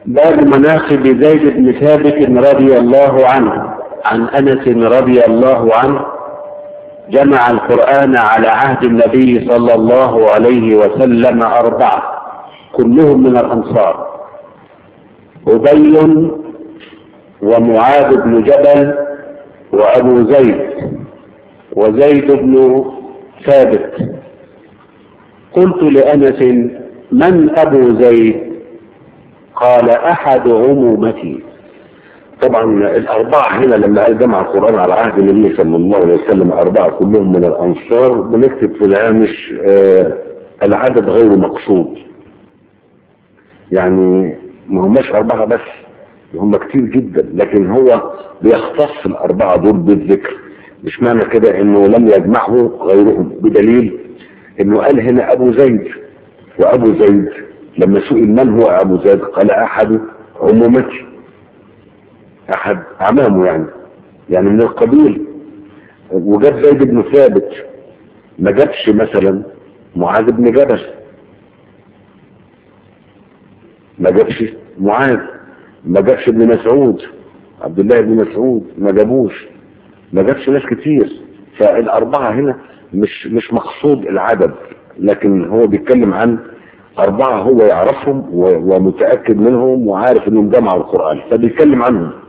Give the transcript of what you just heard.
باب مناقب زيد بن ثابت رضي الله عنه عن انس رضي الله عنه جمع القران على عهد النبي صلى الله عليه وسلم اربعه كلهم من الانصار ابي ومعاذ بن جبل وابو زيد وزيد بن ثابت قلت لانس من ابو زيد قال احد عمومتي طبعا الاربعه هنا لما قال جمع القران على عهد النبي صلى الله عليه وسلم اربعه كلهم من الانصار بنكتب في الهامش آه العدد غير مقصود يعني ما هماش اربعه بس هم كتير جدا لكن هو بيختص الاربعه دول بالذكر مش معنى كده انه لم يجمعه غيرهم بدليل انه قال هنا ابو زيد وابو زيد لما سئل من هو ابو زيد قال احد عمومتي احد اعمامه يعني يعني من القبيل وجاب زيد بن ثابت ما جابش مثلا معاذ بن جبل ما جابش معاذ ما جابش ابن مسعود عبد الله بن مسعود ما جابوش ما جابش ناس كتير فالاربعه هنا مش مش مقصود العدد لكن هو بيتكلم عن أربعة هو يعرفهم ومتأكد منهم وعارف إنهم جمعوا القرآن فبيتكلم عنهم